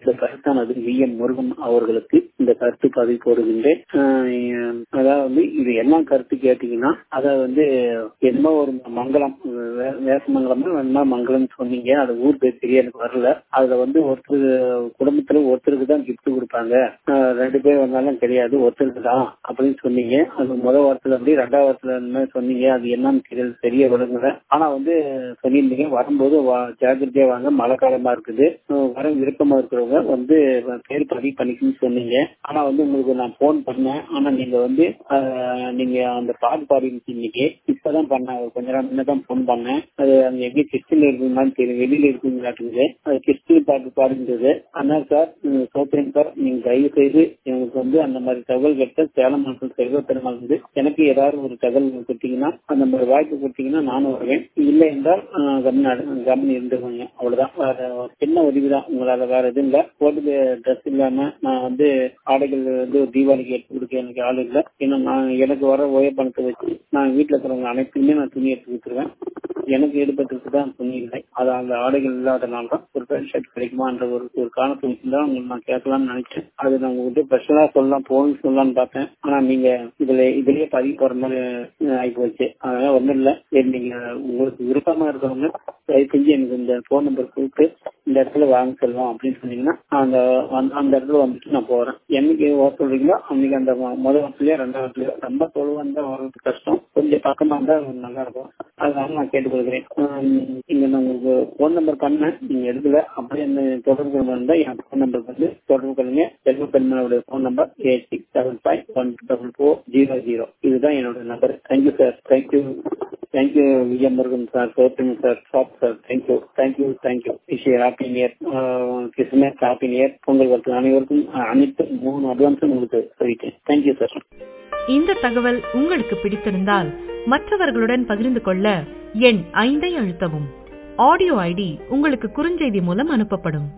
இந்த கருத்தானது V M Murugan அவர்களுக்கு இந்த கருத்து பதிவு போடுகின்றேன் ஆஹ் அதாவது இது என்ன கருத்து கேட்டீங்கன்னா அதாவது வந்து என்னமோ ஒரு மங்களம் வே- வேசமங்கலம் என்ன மங்களம் சொன்னீங்க அது ஊர் பேர் தெரிய எனக்கு வரல அதுல வந்து ஒருத்தர் குடும்பத்துல ஒருத்தருக்கு தான் கிஃப்ட் கொடுப்பாங்க ஆஹ் ரெண்டு பேர் வந்தாலும் தெரியாது ஒருத்தருக்கு தான் அப்படின்னு சொன்னீங்க அது முதல் வாரத்துல அப்படி ரெண்டாவது வாரத்துல இந்த மாதிரி சொன்னீங்க அது என்னன்னு தெரியல தெரிய விளங்குல ஆனா வந்து சொல்லியிருந்தீங்க வரும்போது வா- ஜாக்கிரதையா வாங்க மழை காலமா இருக்குது ஆஹ் வர விருப்பமா இருக்கிறவங்க வந்து பேர் பதிவு பண்ணிக்கணும்னு சொன்னீங்க ஆனா வந்து உங்களுக்கு நான் போன் பண்ணேன் ஆனா நீங்க வந்து ஆஹ் நீங்க அந்த பாட்டு பாடிருந்துச்சு இன்னைக்கு இப்பதான் பண்ணேன் ஒரு கொஞ்ச நேரம் முன்னதான் போன் பண்ணேன் அது அங்க எங்க கிறிஸ்டின் இருக்குங்களான்னு தெரியும் வெளியில இருக்குங்களாட்டுங்குது அது கிறிஸ்டின் பாட்டு பாடுன்றது அதனால சார் உம், சோத்திரம் சார் நீங்க தயவு செய்து எனக்கு வந்து அந்த மாதிரி தகவல் கேட்ட சேலம் மக்கள் செல்வ பெருமாள் வந்து எனக்கு ஏதாவது ஒரு தகவல் கொடுத்தீங்கன்னா அந்த மாதிரி வாய்ப்பு கொடுத்தீங்கன்னா நானும் வருவேன் இல்லை என்றால் ஆஹ், கவனம் கவனம் இருந்துருவாங்க அவ்வளவுதான் வேற ஒரு சின்ன உதவி தான் உங்களால வேற எதுவும் இல்ல போட்டு ட்ரெஸ் இல்லாம நான் வந்து ஆடைகள் வந்து ஒரு தீபாவளிக்கு எடுத்து கொடுக்க எனக்கு ஆள் இல்ல ஏன்னா நான் எனக்கு வர ஓய பணத்தை வச்சு நான் வீட்டுல இருக்கிறவங்க அனைத்துமே நான் துணி எடுத்து கொடுத்துருவேன் எனக்கு எடுப்பதற்கு தான் துணி இல்லை அது அந்த ஆடைகள் இல்லாதனால தான் ஒரு பேண்ட் ஷர்ட் கிடைக்குமான்ற ஒரு ஒரு காரணத்தை வச்சு தான் உங்களுக்கு நான் கேட்கலாம்னு நினைச்சேன் அது நான் உங்ககிட்ட ஸ்பெஷலா சொல்லலாம் போகணும்னு சொல்லலாம்னு பார்த்தேன் ஆனா நீங்க இதுல இதுலயே பதிவு போற மாதிரி அஹ், ஆகி போச்சு அதனால ஒண்ணும் இல்ல சரி, நீங்க உங்களுக்கு விருப்பமா இருக்கிறவங்க தயவு செஞ்சு எனக்கு இந்த போன் நம்பர் கொடுத்து இந்த இடத்துல வாங்க செல்வோம் அப்படின்னு சொன்னீங்கன்னா அந்த அந்த- அந்த இடத்துல வந்துட்டு நான் போறேன் என்னைக்கு வர சொல்றீங்களோ அன்னைக்கு அந்த மொ- முதல் வாரத்துலயோ ரெண்டாவது வாரத்துலயோ ரொம்ப தொழுவா இருந்தா வர்றது கஷ்டம் கொஞ்சம் பக்கமா இருந்தா நல்லா இருக்கும் அதனால நான் கேட்டுக்கொள்கிறேன் ஆம், இங்க நான் உங்களுக்கு போன் நம்பர் பண்ணேன் நீங்க எடுக்கல அப்படியே என்ன தொடர்பு கொண்டு இருந்தா என் போன் நம்பருக்கு வந்து தொடர்பு கொள்ளுங்க செல்வ பெருமாளுடைய phone number eight six seven five one double four zero zero இதுதான் என்னோட number thank you sir thank you thank you Vijaya Murugan sir சோத்தின் sir shop sir thank you thank you thank you விஷய happy new year Christmas happy new year Pongal வாழ்த்து அனைவருக்கும் அஹ், அனைத்து மூணு அட்வான்ஸும் உங்களுக்கு சொல்லிட்டேன் தேங்க்யூ சார் இந்த தகவல் உங்களுக்கு பிடித்திருந்தால் மற்றவர்களுடன் பகிர்ந்து கொள்ள எண் ஐந்தை அழுத்தவும் ஆடியோ ஐடி உங்களுக்கு குறுஞ்செய்தி மூலம் அனுப்பப்படும்